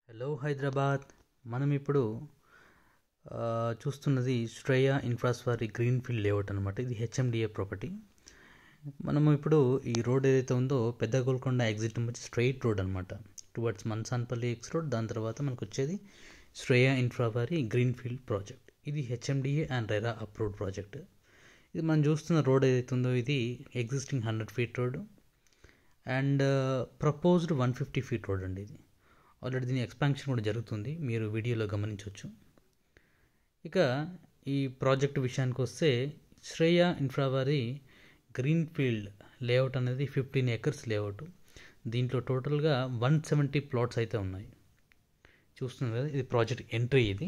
hello Hyderabad మనం ఇప్పుడు ఆ, చూస్తున్నది శ్రేయ ఇన్ఫ్రాస్వారీ గ్రీన్ ఫీల్డ్ లేఅవుట్ అనమాట ఇది హెచ్ఎండిఏ ప్రాపర్టీ మనము ఇప్పుడు ఈ రోడ్ ఏదైతే ఉందో పెద్ద గోల్కొండ ఎగ్జిట్ వచ్చి స్ట్రైట్ రోడ్ అనమాట టువర్డ్స్ మన్సాన్పల్లి ఎక్స్ రోడ్ దాని తర్వాత మనకు వచ్చేది శ్రేయ ఇన్ఫ్రావారీ గ్రీన్ ఫీల్డ్ ప్రాజెక్ట్ ఇది HMDA and RERA approved project ఇది మనం చూస్తున్న రోడ్ ఏదైతే ఉందో ఇది existing hundred feet road and proposed one fifty feet road అండి ఇది ఆల్రెడీ దీని ఎక్స్పాన్షన్ కూడా జరుగుతుంది మీరు వీడియోలో గమనించవచ్చు ఇక ఈ ప్రాజెక్ట్ విషయానికి వస్తే శ్రేయ ఇన్ఫ్రావారి గ్రీన్ ఫీల్డ్ లేఅవుట్ అనేది ఫిఫ్టీన్ ఏకర్స్ లేఅవుట్ దీంట్లో టోటల్గా వన్ సెవెంటీ ప్లాట్స్ అయితే ఉన్నాయి చూస్తున్నారు కదా ఇది ప్రాజెక్ట్ ఎంట్రీ ఇది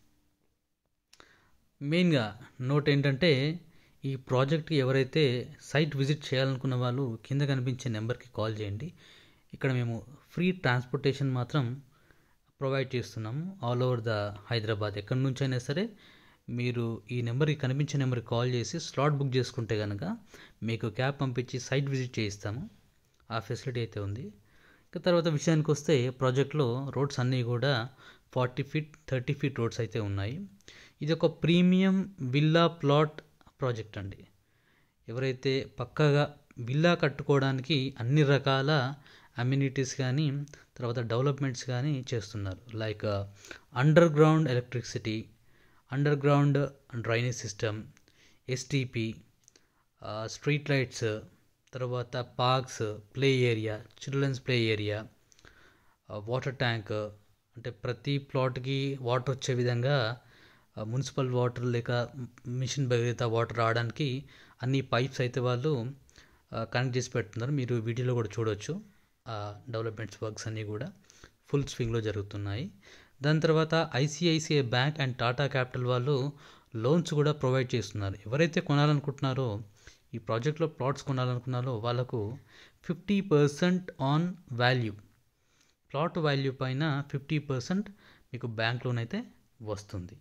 మెయిన్గా నోట్ ఏంటంటే ఈ ప్రాజెక్ట్కి ఎవరైతే సైట్ విజిట్ చేయాలనుకున్న వాళ్ళు కింద కనిపించే నెంబర్కి కాల్ చేయండి ఇక్కడ మేము ఫ్రీ ట్రాన్స్పోర్టేషన్ మాత్రం ప్రొవైడ్ చేస్తున్నాము ఆల్ ఓవర్ ద హైదరాబాద్ ఎక్కడి నుంచి అయినా సరే మీరు ఈ నెంబర్కి కనిపించే నెంబర్కి కాల్ చేసి స్లాట్ బుక్ చేసుకుంటే కనుక మీకు క్యాబ్ పంపించి సైట్ విజిట్ చేయిస్తాము ఆ ఫెసిలిటీ అయితే ఉంది ఇక తర్వాత విషయానికి వస్తే ప్రాజెక్ట్లో రోడ్స్ అన్నీ కూడా forty feet thirty feet roads అయితే ఉన్నాయి ఇది ఒక ప్రీమియం విల్లా ప్లాట్ ప్రాజెక్ట్ అండి ఎవరైతే పక్కాగా విల్లా కట్టుకోవడానికి అన్ని రకాల అమ్యూనిటీస్ కానీ తర్వాత డెవలప్మెంట్స్ కానీ చేస్తున్నారు like underground electricity underground drainage system STP street lights తర్వాత parks play area children's play area water tank అంటే ప్రతి ప్లాట్కి వాటర్ వచ్చే విధంగా మున్సిపల్ వాటర్ లేక మిషన్ భగీరథ వాటర్ రావడానికి అన్ని పైప్స్ అయితే వాళ్ళు కనెక్ట్ చేసి పెడుతున్నారు మీరు వీడియోలో కూడా చూడవచ్చు ఆ డెవలప్మెంట్స్ వర్క్స్ అన్నీ కూడా ఫుల్ స్వింగ్లో జరుగుతున్నాయి దాని తర్వాత ICICI bank and Tata capital వాళ్ళు లోన్స్ కూడా ప్రొవైడ్ చేస్తున్నారు ఎవరైతే కొనాలనుకుంటున్నారో ఈ ప్రాజెక్ట్లో ప్లాట్స్ కొనాలనుకున్నారో వాళ్ళకు fifty percent on value plot value పైన ఫిఫ్టీ పర్సెంట్ మీకు బ్యాంక్ లోన్ అయితే వస్తుంది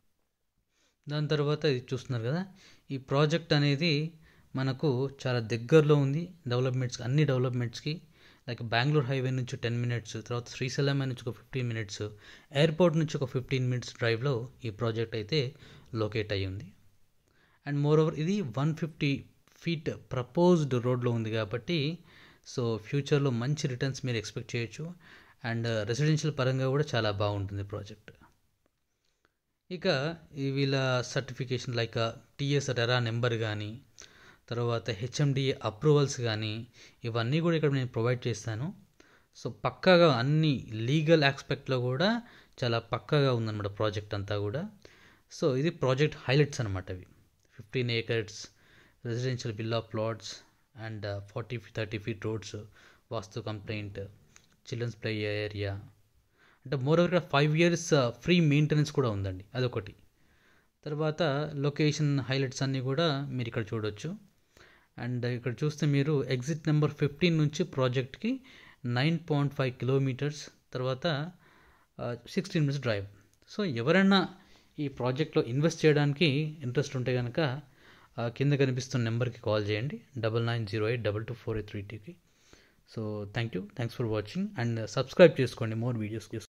దాని తర్వాత ఇది చూస్తున్నారు కదా ఈ ప్రాజెక్ట్ అనేది మనకు చాలా దగ్గరలో ఉంది డెవలప్మెంట్స్ అన్ని డెవలప్మెంట్స్కి లైక్ బెంగళూరు హైవే నుంచి టెన్ మినిట్స్ తర్వాత శ్రీశైలం నుంచి ఒక ఫిఫ్టీన్ మినిట్స్ ఎయిర్పోర్ట్ నుంచి ఒక ఫిఫ్టీన్ మినిట్స్ డ్రైవ్లో ఈ ప్రాజెక్ట్ అయితే లొకేట్ అయ్యి ఉంది అండ్ మోర్ ఓవర్ ఇది వన్ ఫిఫ్టీ ఫీట్ ప్రపోజ్డ్ రోడ్లో ఉంది కాబట్టి సో ఫ్యూచర్లో మంచి రిటర్న్స్ మీరు ఎక్స్పెక్ట్ చేయొచ్చు అండ్ రెసిడెన్షియల్ పరంగా కూడా చాలా బాగుంటుంది ప్రాజెక్ట్ ఇక ఈ వీళ్ళ certification like TS RERA number కానీ తర్వాత హెచ్ఎండిఏ అప్రూవల్స్ కానీ ఇవన్నీ కూడా ఇక్కడ నేను ప్రొవైడ్ చేస్తాను సో పక్కాగా అన్ని లీగల్ ఆస్పెక్ట్లో కూడా చాలా పక్కాగా ఉందన్నమాట ప్రాజెక్ట్ అంతా కూడా సో ఇది ప్రాజెక్ట్ హైలైట్స్ అనమాట అవి fifteen acres residential villa plots and forty thirty feet roads vastu compliant children's play area అంటే moreover five years free maintenance కూడా ఉందండి అదొకటి తర్వాత లొకేషన్ హైలైట్స్ అన్నీ కూడా మీరు ఇక్కడ చూడొచ్చు అండ్ ఇక్కడ చూస్తే మీరు ఎగ్జిట్ నెంబర్ ఫిఫ్టీన్ నుంచి ప్రాజెక్ట్కి నైన్ పాయింట్ ఫైవ్ కిలోమీటర్స్ తర్వాత సిక్స్టీన్ మినిట్స్ డ్రైవ్ సో ఎవరైనా ఈ ప్రాజెక్ట్లో ఇన్వెస్ట్ చేయడానికి ఇంట్రెస్ట్ ఉంటే కనుక కింద కనిపిస్తున్న నెంబర్కి కాల్ చేయండి double nine zero eight double two four eight three టూకి so thank you thanks for watching and subscribe చేసుకోండి మోర్ వీడియోస్